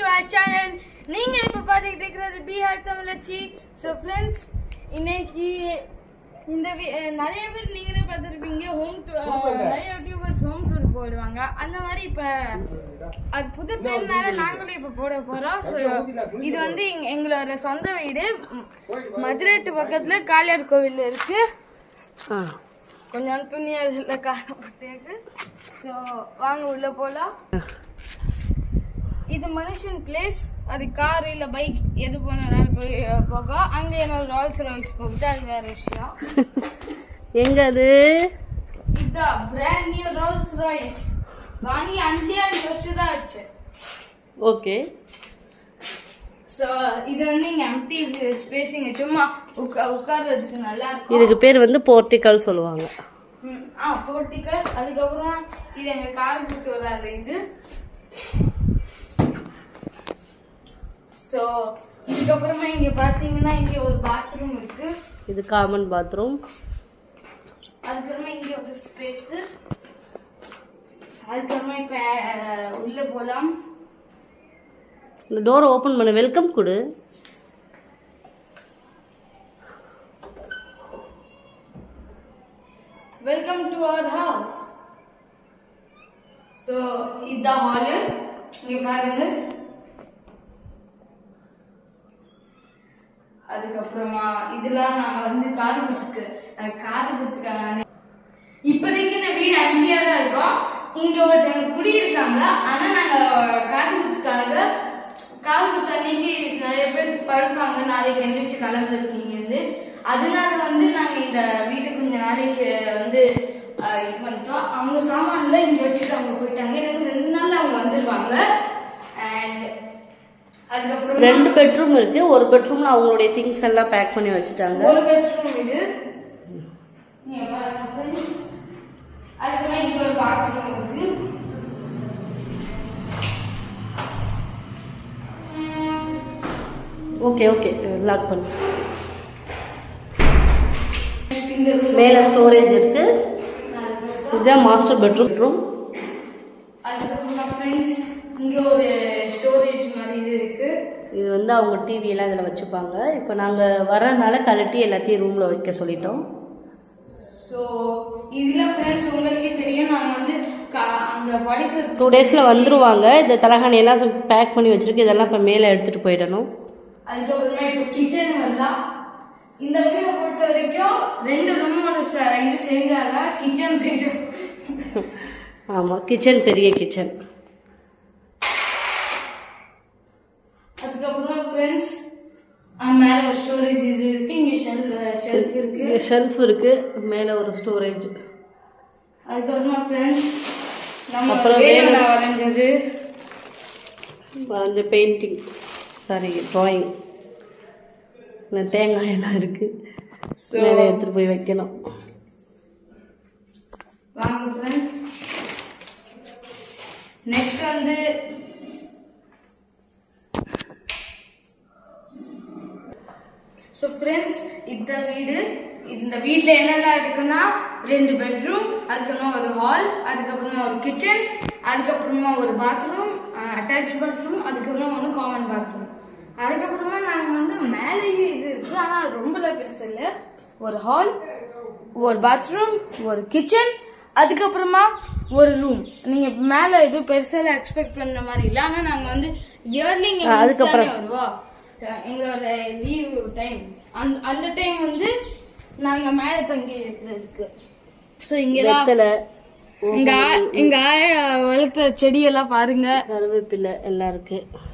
To our channel நீங்க இப்ப பாத்துக்கிட்டு இருக்கிறது பீகார் தமிழச்சி ஸோ ஃப்ரெண்ட்ஸ் இன்னைக்கு இந்த வி- அஹ் நிறைய பேர் நீங்களே பார்த்துருப்பீங்க ஹோம் டூர் நிறைய யூடியூபர்ஸ் ஹோம் டூர் போயிடுவாங்க அந்த மாதிரி இப்ப அது புது ட்ரெயின்னால நாங்களும் இப்ப போட போறோம் ஸோ இது வந்து எங்க- எங்களோட சொந்த வீடு ம், மதுரைட்டு பக்கத்துல காளியார் கோவில் இருக்கு ஆ கொஞ்சம் துணி அதில் காணப்பட்டிருக்கு ஸோ வாங்க உள்ள போகலாம் இது மனுஷன் பிளேஸ் அது கார் இல்லை பைக் எது போனாலும் போய் போகும் அங்கே என்னோட ரால்ஸ் ராய்ஸ் போகுது அது வேற விஷயம் எங்க அது இதுதான் பிராண்ட் நியூ ரால்ஸ் ராய்ஸ் வாங்கி அஞ்சே அஞ்சு வருஷம் தான் ஆச்சு ஓகே ஸோ இது வந்து இங்கே எம்டி ஸ்பேஸ் இங்கே சும்மா உட்கா உட்கார்றதுக்கு நல்லா இருக்கும் இதுக்கு பேர் வந்து போர்ட்டிக்கல் சொல்லுவாங்க ம், ஆ போர்ட்டிக்கல் அதுக்கப்புறமா இது எங்க கார் குத்து வராது இது ஸோ இதுக்கப்புறமா இங்க பாத்தீங்கன்னா இங்க ஒரு பாத்ரூம் இருக்கு இது காமன் பாத்ரூம் அதுக்கப்புறமா இங்க ஒரு ஸ்பேஸ் அதுக்கப்புறமா இப்ப அஹ், உள்ள போலாம் இந்த டோரை ஓப்பன் பண்ண வெல்கம் கொடு welcome to our house so இதுதான் ஹாலு இங்க பாருங்க அதுக்கப்புறமா இதெல்லாம் நாங்க வந்து காது குத்துக்கு அஹ், காது குத்துக்காக இப்போதைக்கு இந்த வீடு அங்கேயா தான் இருக்கோம் இங்க ஒருத்தவங்க குடியிருக்காங்க ஆனா நாங்க காது குத்துக்காக காது குத்து அன்னைக்கு நிறைய பேர் படுப்பாங்க நாளைக்கு எந்திரிச்சு கிளம்புறதுக்கு இங்க இருந்து அதனால வந்து நாங்க இந்த வீட்டுக்கு கொஞ்ச நாளைக்கு வந்து அஹ், இது பண்ணிட்டோம் அவங்க சாமான்ல இங்க வச்சுட்டு அவங்க போயிட்டாங்க எனக்கு ரெண்டு நாள்ல அவங்க வந்துருவாங்க அண்ட் அதுக்கப்புறம் ரெண்டு பெட்ரூம் இருக்கு ஒரு பெட்ரூம்ல அவங்களுடைய திங்ஸ் எல்லாம் பேக் பண்ணி வச்சுட்டாங்க ஒரு பெட்ரூம் இது இங்க பாருங்க friends. அதுக்கப்புறமா இங்க ஒரு பாத்ரூம் இருக்கு ஓகே ஓகே லாக் பண்ணு இந்த room மேல ஸ்டோரேஜ் இருக்கு இதுதான் மாஸ்டர் பெட்ரூம் பெட்ரூம் அதுக்கப்புறமா ஃப்ரெண்ட்ஸ் இங்க ஒரு ஸ்டோரேஜ் மாதிரி இது இருக்கு இது வந்து அவங்க டிவி எல்லாம் இதில் வச்சுப்பாங்க இப்போ நாங்கள் வரனால கழட்டி எல்லாத்தையும் ரூமில் வைக்க சொல்லிட்டோம் ஸோ இதுல ஃப்ரெண்ட்ஸ் உங்களுக்கே தெரியும் நாங்க வந்து கா- அங்க படிக்கிறது டூ டேஸில் வந்துருவாங்க இந்த தலகாணி எல்லாம் பேக் பண்ணி வச்சிருக்கு இதெல்லாம் இப்போ மேலே எடுத்துகிட்டு போயிடணும் அதுக்கப்புறமா இப்போ கிச்சன் வரலாம் இந்த வீடை பொறுத்த வரைக்கும் ரெண்டு ரூமோட இது செஞ்சாதான் கிச்சன் செஞ்சு ஆமாம் கிச்சன் பெரிய கிச்சன் அதுக்கப்புறம் ஃப்ரெண்ட்ஸ் மேல ஒரு ஸ்டோரேஜ் இது இருக்கு இங்க ஷெல்ஃப் ஷெல்ஃப் இருக்கு ஷெல்ஃப் இருக்குது மேலே ஒரு ஸ்டோரேஜ் அதுக்கப்புறமா ஃப்ரெண்ட்ஸ் நம்ம அப்புறம் வேணும்ல வரைஞ்சது வரைஞ்ச பெயிண்டிங் சாரி ட்ராயிங் இந்த தேங்காய் எல்லாம் இருக்குது மேலே எடுத்துகிட்டு போய் வைக்கணும் வாங்க ஃப்ரெண்ட்ஸ் நெக்ஸ்ட் வந்து ஸோ ஃப்ரெண்ட்ஸ் இந்த வீடு இந்த வீட்டில் என்னெல்லாம் இருக்குன்னா ரெண்டு பெட்ரூம் அதுக்கப்புறமா ஒரு ஹால் அதுக்கப்புறமா ஒரு கிச்சன் அதுக்கப்புறமா ஒரு பாத்ரூம் அட்டாச் பாத்ரூம் அதுக்கப்புறமா ஒன்று காமன் பாத்ரூம் அதுக்கப்புறமா நாங்கள் வந்து மேலேயும் இது இருக்கு ஆனால் ரொம்பலாம் பெருசு இல்லை ஒரு ஹால் ஒரு பாத்ரூம் ஒரு கிச்சன் அதுக்கப்புறமா ஒரு ரூம் நீங்க மேல எதுவும் பெருசால எக்ஸ்பெக்ட் பண்ண மாதிரி இல்ல ஆனா நாங்க வந்து இயர்லி அதுக்கப்புறம். வருவோம் அஹ் எங்களோட லீவ் டைம் அந்த அந்த டைம் வந்து நாங்க மேல தங்கி இருக்கிறதுக்கு ஸோ இங்கதான் வெத்தலை இங்க ஆ- இங்க ஆயா வளர்த்த செடியெல்லாம் பாருங்க கருவேப்பிலை எல்லாம் இருக்குது